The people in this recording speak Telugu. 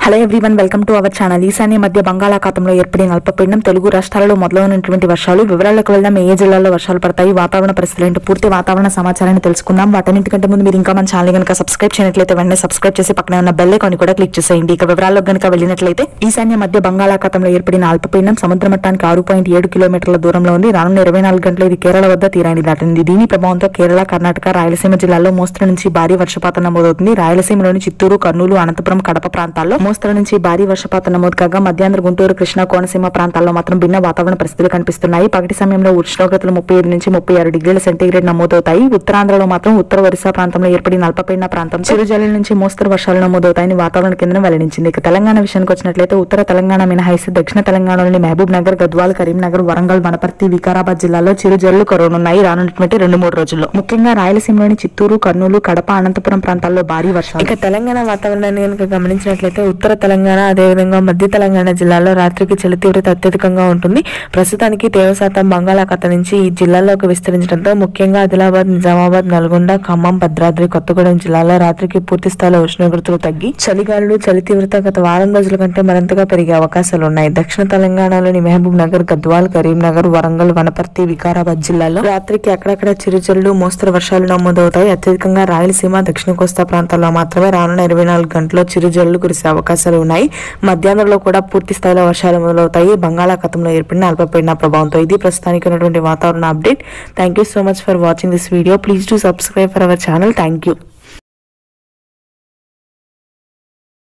hello everyone welcome to our channel ఈశాన్య మధ్య బంగాళాఖాతంలో ఏర్పడిన అల్పపీడనం తెలుగు రాష్ట్రాలలో మొదలైనటువంటి వర్షాలు వివరాలకు వెళ్దాం ఏ జిల్లాల్లో వర్షాలు పడతాయి వాతావరణ పరిస్థితులు ఏంటి పూర్తి వాతావరణ సమాచారాన్ని తెలుసుకుందాం వాటన్నిటికంటే ముందు మీరు ఇంకా మన ఛానల్ కనుక సబ్స్క్రైబ్ చేయనట్లయితే వెంటనే సబ్స్క్రైబ్ చేసి పక్కనే ఉన్న బెల్ ఐకాన్ కూడా క్లిక్ చేసేయండి ఇక వివరాల్లో కనుక వెళ్ళినట్లయితే ఈశాన్య మధ్య బంగాళాఖాతంలో ఏర్పడిన అల్పపీడనం సముద్ర మట్టానికి ఆరు పాయింట్ ఏడు కిలోమీటర్ల దూరంలో ఉంది రానున్న ఇరవై నాలుగు గంటలు ఇది కేరళ వద్ద తీరాన్ని దాటింది దీని ప్రభావంతో కేరళ కర్ణాటక రాయలసీమ జిల్లాల్లో మోస్తరు నుంచి భారీ వర్షపాతం నమోదవుతుంది రాయలసీమలోని చిత్తూరు కర్నూలు అనంతపురం కడప ప్రాంతాల్లో మోస్తరు నుంచి భారీ వర్షపాతం నమోదు కాగా మధ్యాంధ్ర గుంటూరు కృష్ణా కోనసీమ ప్రాంతాల్లో మాత్రం భిన్న వాతావరణ పరిస్థితులు కనిపిస్తున్నాయి పగటి సమయంలో ఉష్ణోగ్రతలు ముప్పై ఐదు నుంచి ముప్పై ఆరు డిగ్రీల సెంటీగ్రేడ్ నమోదవుతాయి ఉత్తరాంధ్రలో మాత్రం ఉత్తర ఒరిస్సా ప్రాంతంలో ఏర్పడిన అల్పపీడన ప్రాంతం చిరుజల్లుల నుంచి మోస్తరు వర్షాలు నమోదవుతాయని వాతావరణ కేంద్రం వెల్లడించింది ఇక తెలంగాణ విషయానికి వచ్చినట్లయితే ఉత్తర తెలంగాణ మినహాయిస్తే దక్షిణ తెలంగాణలోని మహబూబ్ నగర్ గద్వాల్ కరీంనగర్ వరంగల్ వనపర్తి వికారాబాద్ జిల్లాల్లో చిరుజల్లు కరోనున్నాయి రానున్నటువంటి రెండు మూడు రోజుల్లో ముఖ్యంగా రాయలసీమలోని చిత్తూరు కర్నూలు కడప అనంతపురం ప్రాంతాల్లో భారీ వర్షాలు ఇక తెలంగాణ వాతావరణాన్ని కనుక గమనించినట్లయితే ఉత్తర తెలంగాణ అదేవిధంగా మధ్య తెలంగాణ జిల్లాలో రాత్రికి చలి తీవ్రత అత్యధికంగా ఉంటుంది ప్రస్తుతానికి తేవ శాతం బంగాళాఖాతం నుంచి ఈ జిల్లాలోకి విస్తరించడంతో ముఖ్యంగా ఆదిలాబాద్ నిజామాబాద్ నల్గొండ ఖమ్మం భద్రాద్రి కొత్తగూడెం జిల్లాలో రాత్రికి పూర్తి స్థాయిలో ఉష్ణోగ్రతలు తగ్గి చలిగాలులు చలి తీవ్రత గత వారం రోజుల కంటే మరింతగా పెరిగే అవకాశాలు ఉన్నాయి దక్షిణ తెలంగాణలోని మహబూబ్ నగర్ గద్వాల్ కరీంనగర్ వరంగల్ వనపర్తి వికారాబాద్ జిల్లాలో రాత్రికి అక్కడక్కడ చిరుజల్లు మోస్తరు వర్షాలు నమోదవుతాయి అత్యధికంగా రాయలసీమ దక్షిణ కోస్తా ప్రాంతాల్లో మాత్రమే రానున్న ఇరవై నాలుగు గంటల్లో చిరుజల్లు కురిసే అవకాశాలు ఉన్నాయి మధ్యాహ్నంలో కూడా పూర్తి స్థాయిలో వర్షాలు మొదలవుతాయి బంగాళాఖాతంలో ఏర్పడిన అల్పపీడన ప్రభావంతో ఇది ప్రస్తుతానికి ఉన్నటువంటి వాతావరణ update thank you so much for watching this video please to subscribe for our channel thank you